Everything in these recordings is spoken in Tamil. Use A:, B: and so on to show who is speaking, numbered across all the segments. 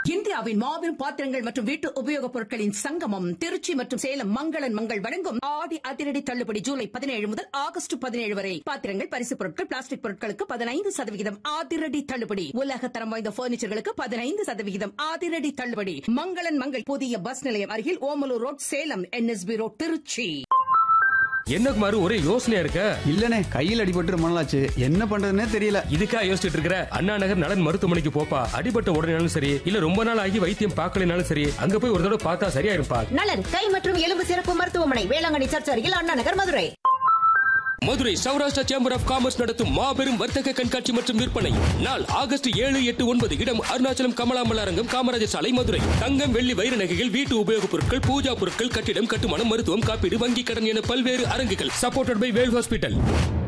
A: இந்தியாவின் மாபெரும் பாத்திரங்கள் மற்றும் வீட்டு உபயோகப் பொருட்களின் சங்கமம் திருச்சி மற்றும் சேலம் மங்களன் மங்கள் வழங்கும் ஆடி அதிரடி தள்ளுபடி ஜூலை பதினேழு முதல் ஆகஸ்ட் பதினேழு வரை பாத்திரங்கள் பரிசு பொருட்கள் பிளாஸ்டிக் பொருட்களுக்கு பதினைந்து சதவிகிதம் அதிரடி தள்ளுபடி உலக தரம் வாய்ந்த பர்னிச்சர்களுக்கு பதினைந்து சதவிகிதம் அதிரடி தள்ளுபடி மங்களன் மங்கள் புதிய பஸ் நிலையம் அருகில் Omalur road Salem NSB road Tiruchi
B: என்ன குமாரு ஒரே யோசனையா இருக்க
C: இல்லனே கையில் அடிபட்டு ரொம்ப நாளாச்சு என்ன பண்றதுன்னே தெரியல
B: இதுக்கா யோசிச்சுட்டு இருக்கிற அண்ணா நகர் நலன் மருத்துவமனைக்கு போப்பா அடிபட்ட உடனேனாலும் சரி இல்ல ரொம்ப நாள் ஆகி வைத்தியம் பார்க்கலனாலும் சரி அங்க போய் ஒரு தடவை பார்த்தா சரியா இருப்பா
D: நலன் கை மற்றும் எலும்பு சிறப்பு மருத்துவமனை வேளாங்கண்ணி சர்ச் அருகில் Anna Nagar Madurai
B: Madurai Saurashtra chamber of commerce நடத்தும் மாபெரும் வர்த்தக கண்காட்சி மற்றும் விற்பனை நாள் ஆகஸ்ட் ஏழு எட்டு ஒன்பது இடம் அருணாச்சலம் கமலாமல் அரங்கம் காமராஜர் சாலை மதுரை தங்கம் வெள்ளி வைர நகைகள் வீட்டு உபயோகப் பொருட்கள் பூஜா பொருட்கள் கட்டிடம் கட்டுமானம் மருத்துவம் காப்பீடு வங்கி கடன் என பல்வேறு அரங்குகள் supported by Vel hospital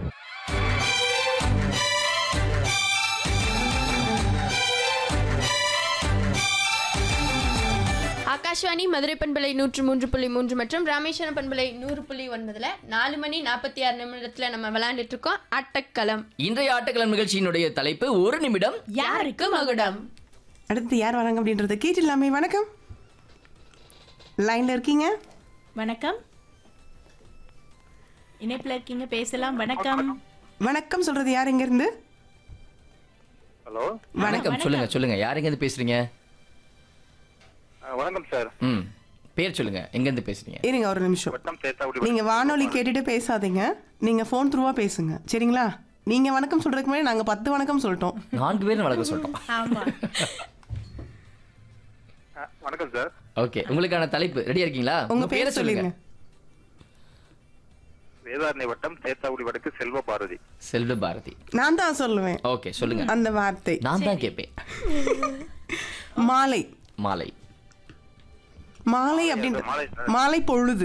E: Akashvani Madurai பண்பலை நூற்று மூன்று புள்ளி மூன்று மற்றும் ராமேஸ்வரம் பண்பலை நூறு புள்ளி ஒன்பதுல நாலு மணி நாற்பத்தி ஆறு நிமிடத்துல நம்ம விளையாண்டுட்டு இருக்கோம் ஆட்டக்களம்
F: இன்றைய ஆட்டக்கிழமை நிகழ்ச்சியினுடைய தலைப்பு ஒரு நிமிடம்
E: யாருக்கு மகுடம்
G: அடுத்து யார் வராங்க அப்படின்றத கேட்டுடலாமே வணக்கம் லைன்ல இருக்கீங்க
H: வணக்கம் இணைப்புல இருக்கீங்க பேசலாம் வணக்கம்
G: வணக்கம் சொல்றது யார் எங்க இருந்து
I: ஹலோ
F: வணக்கம் சொல்லுங்க சொல்லுங்க யார் எங்க இருந்து பேசுறீங்க
I: வணக்கம் சார்
F: ம் பேர் சொல்லுங்க எங்க இருந்து பேசுறீங்க
G: இருங்க ஒரு நிமிஷம்
I: வட்டம் சேத்தாக்குடி
G: நீங்க வானொலி கேட்டுட்டு பேசாதீங்க நீங்க ஃபோன் த்ரூவா பேசுங்க சரிங்களா நீங்க வணக்கம் சொல்றதுக்கு முன்னாடி நாங்க பத்து வணக்கம் சொல்லிட்டோம்
F: நான்கு பேரும் வழக்க சொல்லிட்டோம்
H: ஆமா
I: ஆ, வணக்கம் சார்
F: ஓகே உங்களுக்கான தலைப்பு ரெடியா இருக்கீங்களா
G: உங்க பேரை சொல்லிருங்க
I: வேதாரண்ய வட்டம் சேத்தாக்குடி வடக்கு செல்வ பாரதி
F: செல்வ பாரதி
G: நான் தான் சொல்லுவேன்
F: ஓகே சொல்லுங்க
G: அந்த வார்த்தை
F: நான் தான் கேட்பேன்
G: மாலை
F: மாலை
G: மாலை அப்படின்ற
I: மாலை சார்.
G: மாலை பொழுது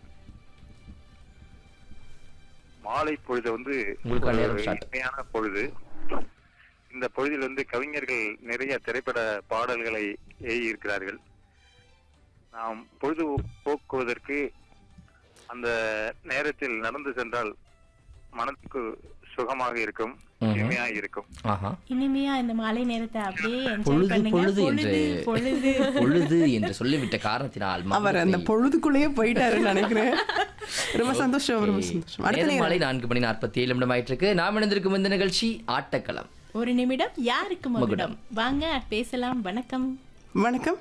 I: மாலை பொழுது வந்து
F: உங்களுக்கான நேரம்
I: ஒரு
F: start.
I: இனிமையான பொழுது இந்த பொழுதில் வந்து கவிஞர்கள் நிறைய திரைப்பட பாடல்களை எழுதியிருக்கிறார்கள் நாம் பொழுது போக்குவதற்கு அந்த நேரத்தில் நடந்து சென்றால் மனதுக்கு சுகமாக இருக்கும்
F: ம்ஹும்.
I: இனிமையாக இருக்கும்
F: ஆஹா
H: இனிமையா இந்த மாலை நேரத்தை அப்படியே என்ஜாய்
F: பொழுது
H: பண்ணுங்க
F: பொழுது என்று
H: பொழுது
F: பொழுது என்று சொல்லிவிட்ட காரணத்தினால்
G: அவர் அந்த
F: மகத்தை-
G: பொழுதுக்குள்ளேயே போயிட்டாருன்னு நினைக்கிறேன் ரொம்ப சந்தோஷம் ரொம்ப சந்தோஷம் அடுத்த
F: நேரம் மாலை
G: நேரம்
F: நான்கு மணி நாற்பத்தி ஏழு நிமிடம் ஆயிட்டு இருக்கு நாம் இணைந்திருக்கும் இந்த நிகழ்ச்சி ஆட்டக்களம்
H: ஒரு நிமிடம் யாருக்கு மகுடம் வாங்க பேசலாம் வணக்கம்
G: வணக்கம்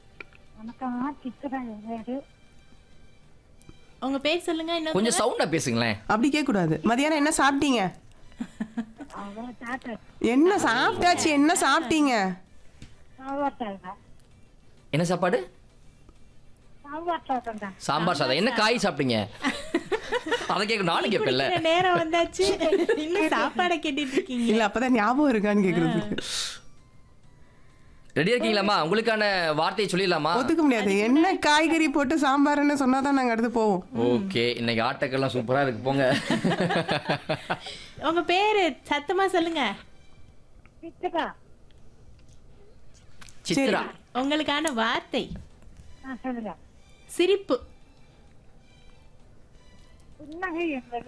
H: உங்க பேர் சொல்லுங்க இன்னும்
F: கொஞ்சம் சவுண்டா பேசுங்களேன்
G: அப்படி கேட்க கூடாது மதியானம் என்ன சாப்பிட்டீங்க என்ன சாப்பிட்டாச்சு என்ன சாப்பிட்டீங்க
F: என்ன சாப்பாடு சாம்பார் சாதம் என்ன காய் சாப்பிட்டீங்க அதை கேட்க நானும் கேட்பேன்ல
H: குடிக்கிற நேரம் வந்தாச்சு இன்னும் சாப்பாடை கேட்டுட்டு இருக்கீங்க
G: இல்ல அப்பதான் ஞாபகம் இருக்கான்னு கேக்குறதுக்கு
F: ரெடியா இருக்கீங்களாமா உங்களுக்கான வார்த்தையை சொல்லிடலாமா
G: ஒத்துக்க முடியாது என்ன காய்கறி போட்டு சாம்பார்னு சொன்னாதான் நாங்க அடுத்து போவோம்
F: ஓகே இன்னைக்கு ஆட்டக்கெல்லாம் சூப்பரா இருக்கு போங்க
H: உங்க பேரு சத்தமா சொல்லுங்க
F: சித்ரா
H: உங்களுக்கான வார்த்தை சிரிப்பு